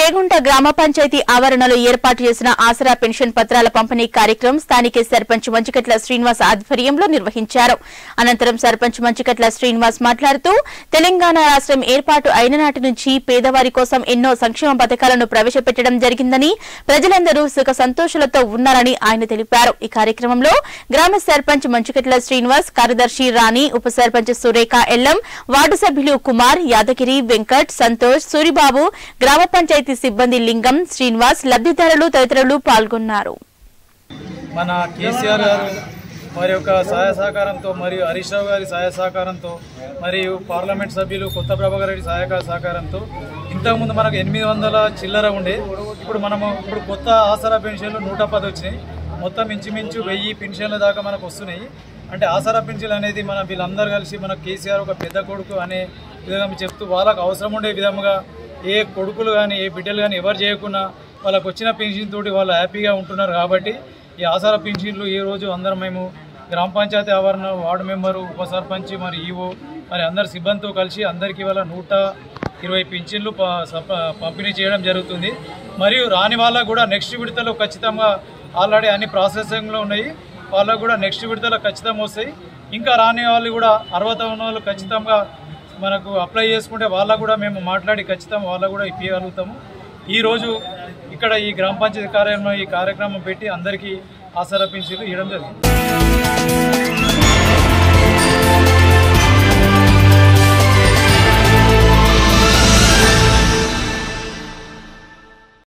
రేగుంట గ్రామ పంచాయతీ ఆవరణలో ఏర్పాటు చేసిన ఆసరా పెన్షన్ పత్రాల పంపిణీ కార్యక్రమం స్థానిక సర్పంచ్ మంచికట్ల శ్రీనివాస్ ఆధ్వర్యంలో నిర్వహించారు అనంతరం సర్పంచ్ మంచికట్ల శ్రీనివాస్ మాట్లాడుతూ తెలంగాణ రాష్ట్రం ఏర్పాటు అయిన నాటి నుంచి పేదవారి కోసం ఎన్నో సంక్షేమ పథకాలను ప్రవేశపెట్టడం జరిగిందని ప్రజలందరూ సుఖ సంతోషాలతో ఉన్నారని ఆయన తెలిపారు ఈ కార్యక్రమంలో గ్రామ సర్పంచ్ మంచికట్ల శ్రీనివాస్ కార్యదర్శి రాణి ఉప సర్పంచ్ సురేఖ ఎల్లం వార్డు సభ్యులు కుమార్ యాదగిరి వెంకట్ సంతోష్ సూరిబాబు గ్రామ పంచాయతీ సిబ్బంది లింగం శ్రీనివాస్ లబ్ధిదారులు తదితరులు పాల్గొన్నారు మన కేసీఆర్ గారు మరి యొక్క సహాయ సహకారంతో మరియు హరీష్ రావు గారి సహాయ సహకారంతో మరియు పార్లమెంట్ సభ్యులు కొత్త ప్రభాకర్ రెడ్డి సహాయ సహకారంతో ఇంతకుముందు మనకు ఎనిమిది వందల చిల్లర ఉండే ఇప్పుడు మనము ఇప్పుడు కొత్త ఆసరా పెన్షన్లు నూట పది వచ్చినాయి మొత్తం ఇంచుమించు వెయ్యి పెన్షన్ల దాకా మనకు వస్తున్నాయి అంటే ఆసరా పెన్షన్ అనేది మన వీళ్ళందరూ కలిసి మన కేసీఆర్ ఒక పెద్ద కొడుకు అనే విధంగా చెప్తూ వాళ్ళకు అవసరం ఉండే విధంగా ఏ కొడుకులు కానీ ఏ బిడ్డలు కానీ ఎవరు చేయకున్నా వాళ్ళకు వచ్చిన పెన్షన్ తోటి వాళ్ళు హ్యాపీగా ఉంటున్నారు కాబట్టి ఈ ఆసార పెన్షన్లు ఈ రోజు అందరం మేము గ్రామ పంచాయతీ ఆవరణ వార్డు మెంబరు ఉప సర్పంచ్ మరి ఈవో మరి అందరి సిబ్బందితో కలిసి అందరికీ వాళ్ళ నూట ఇరవై పింఛన్లు ప- సప- పంపిణీ చేయడం జరుగుతుంది మరియు రాని వాళ్ళకు కూడా నెక్స్ట్ విడతలో ఖచ్చితంగా ఆల్రెడీ అన్ని ప్రాసెసింగ్లో ఉన్నాయి వాళ్ళకు కూడా నెక్స్ట్ విడతలో ఖచ్చితంగా వస్తాయి ఇంకా రాని వాళ్ళు కూడా అర్హత ఉన్న వాళ్ళు ఖచ్చితంగా మనకు అప్లై చేసుకుంటే వాళ్ళకు కూడా మేము మాట్లాడి ఖచ్చితంగా వాళ్ళకు కూడా ఇప్పించగలుగుతాము ఈరోజు ఇక్కడ ఈ గ్రామ పంచాయతీ కార్యాలయంలో ఈ కార్యక్రమం పెట్టి అందరికీ ఆసరా పెన్షన్లు ఇవ్వడం జరిగింది